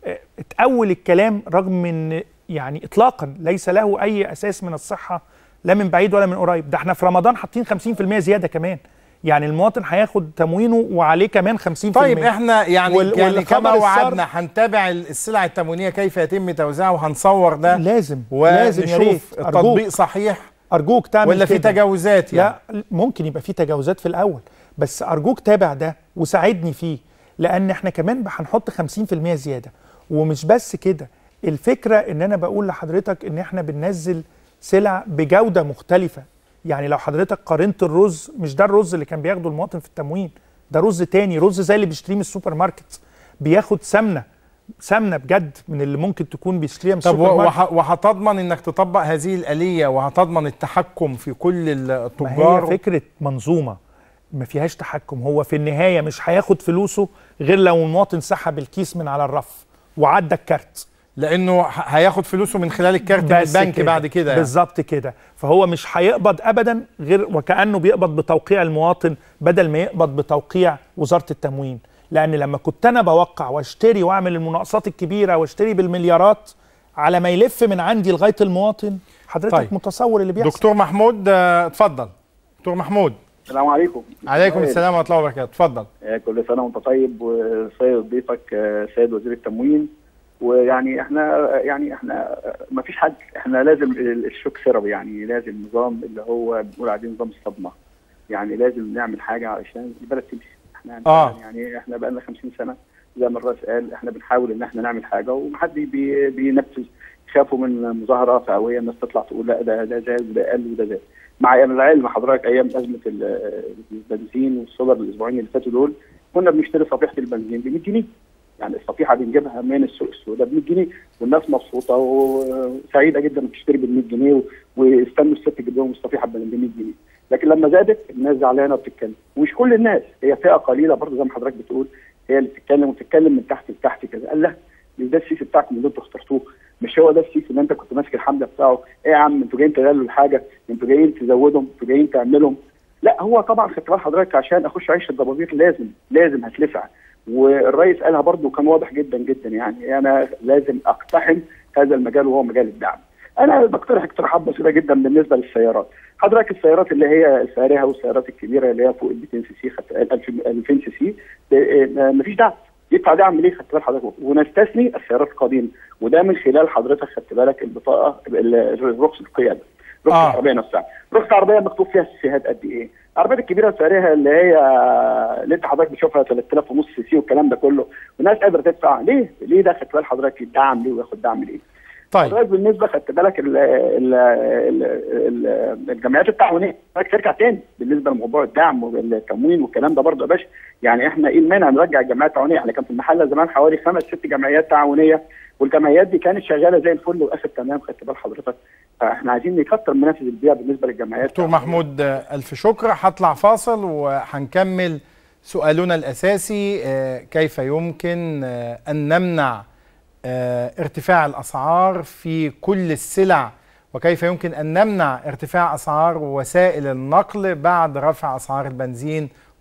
آه، اتأول الكلام رغم ان يعني اطلاقا ليس له اي اساس من الصحه لا من بعيد ولا من قريب ده احنا في رمضان حاطين 50% زياده كمان يعني المواطن هياخد تموينه وعليه كمان 50% طيب احنا يعني وال- يعني والخبر كما السار- وعدنا هنتابع السلع التموينيه كيف يتم توزيعها وهنصور ده لازم لازم يا ريت ونشوف التطبيق أرجوك. صحيح ارجوك تعمل ولا في كده. تجاوزات يعني لا ممكن يبقى في تجاوزات في الاول بس ارجوك تابع ده وساعدني فيه لان احنا كمان هنحط 50% زياده ومش بس كده الفكره ان انا بقول لحضرتك ان احنا بننزل سلع بجوده مختلفه يعني لو حضرتك قارنت الرز مش ده الرز اللي كان بياخده المواطن في التموين ده رز تاني رز زي اللي بيشتريه من السوبر ماركت بياخد سمنه سمنه بجد من اللي ممكن تكون بيشتريها من طب السوبر ماركت وح- وهتضمن انك تطبق هذه الآلية وهتضمن التحكم في كل ما هي التجار فكره منظومه ما فيهاش تحكم هو في النهايه مش هياخد فلوسه غير لو المواطن سحب الكيس من على الرف وعدى الكارت لانه ه- هياخد فلوسه من خلال الكارت من بس البنك بعد كده يعني. بالظبط كده فهو مش هيقبض ابدا غير وكانه بيقبض بتوقيع المواطن بدل ما يقبض بتوقيع وزاره التموين لان لما كنت انا بوقع واشتري واعمل المناقصات الكبيره واشتري بالمليارات على ما يلف من عندي لغايه المواطن حضرتك طيب. طيب. متصور اللي بيحصل دكتور محمود آه، اتفضل دكتور محمود السلام عليكم عليكم السلام ورحمه الله وبركاته اتفضل آه، كل سنه وانت طيب وسيد ضيفك آه، سيد وزير التموين ويعني احنا يعني احنا ما فيش حد احنا لازم ال- الشوك ثيرابي يعني لازم نظام اللي هو بنقول عليه نظام الصدمه يعني لازم نعمل حاجه علشان البلد تمشي احنا آه. يعني احنا بقى لنا 50 سنه زي ما الرئيس قال احنا بنحاول ان احنا نعمل حاجه ومحد بي بينفذ خافوا من مظاهره فئويه الناس تطلع تقول لا ده ده زاد وده قل وده زاد مع ايام العلم حضرتك ايام ازمه ال- البنزين والسولر الاسبوعين اللي فاتوا دول كنا بنشتري صفيحه البنزين ب 100 جنيه يعني الصفيحه بنجيبها من السوق السوداء ب 100 جنيه والناس مبسوطه وسعيده جدا بتشتري ب 100 جنيه و- ويستنوا الست تجيب لهم الصفيحه ب 100 جنيه لكن لما زادت الناس زعلانه وبتتكلم ومش كل الناس هي فئه قليله برضه زي ما حضرتك بتقول هي اللي بتتكلم وتتكلم من تحت لتحت كده قال لا مش ده السيسي بتاعكم اللي انتوا اخترتوه مش هو ده السيسي اللي انت كنت ماسك الحمله بتاعه ايه يا عم انتوا جايين تغلوا الحاجه انتوا جايين تزودهم انتوا جايين تعملهم لا هو طبعا خدت بال حضرتك عشان اخش عيش الضبابير لازم لازم هتلفع والرئيس قالها برضه كان واضح جدا جدا يعني انا لازم اقتحم هذا المجال وهو مجال الدعم. انا بقترح اقتراحات بسيطه جدا بالنسبه للسيارات. حضرتك السيارات اللي هي الفارهه والسيارات الكبيره اللي هي فوق ال 200 سي سي خدت- 2000 سي سي اه، مفيش دعم. يدفع دعم ليه خدت بال حضرتك ونستثني السيارات القديمه وده من خلال حضرتك خدت بالك البطاقه ال- رخصه القياده. رخصه آه. العربيه نفسها. رخصه العربيه مكتوب فيها السيهات قد ايه؟ العربيات الكبيره الفارهه اللي هي اللي انت حضرتك بتشوفها 3000 ونص سي سي والكلام ده كله والناس قادره تدفع ليه؟ ليه ده خدت بال حضرتك يدعم ليه وياخد دعم ليه؟ طيب حضرتك بالنسبه خدت بالك ال ال ال ال الجمعيات التعاونيه حضرتك ترجع تاني بالنسبه لموضوع الدعم والتموين والكلام ده برضه يا باشا يعني احنا ايه المانع نرجع الجمعيات التعاونيه احنا كان في المحله زمان حوالي خمس ست جمعيات تعاونيه والجمعيات دي كانت شغاله زي الفل وقفت تمام خدت بال حضرتك فاحنا عايزين نكتر منافذ البيع بالنسبه للجمعيات دكتور محمود آه، ألف شكر هطلع فاصل وهنكمل سؤالنا الأساسي آه، كيف يمكن آه، أن نمنع آه، ارتفاع الأسعار في كل السلع وكيف يمكن أن نمنع ارتفاع أسعار وسائل النقل بعد رفع أسعار البنزين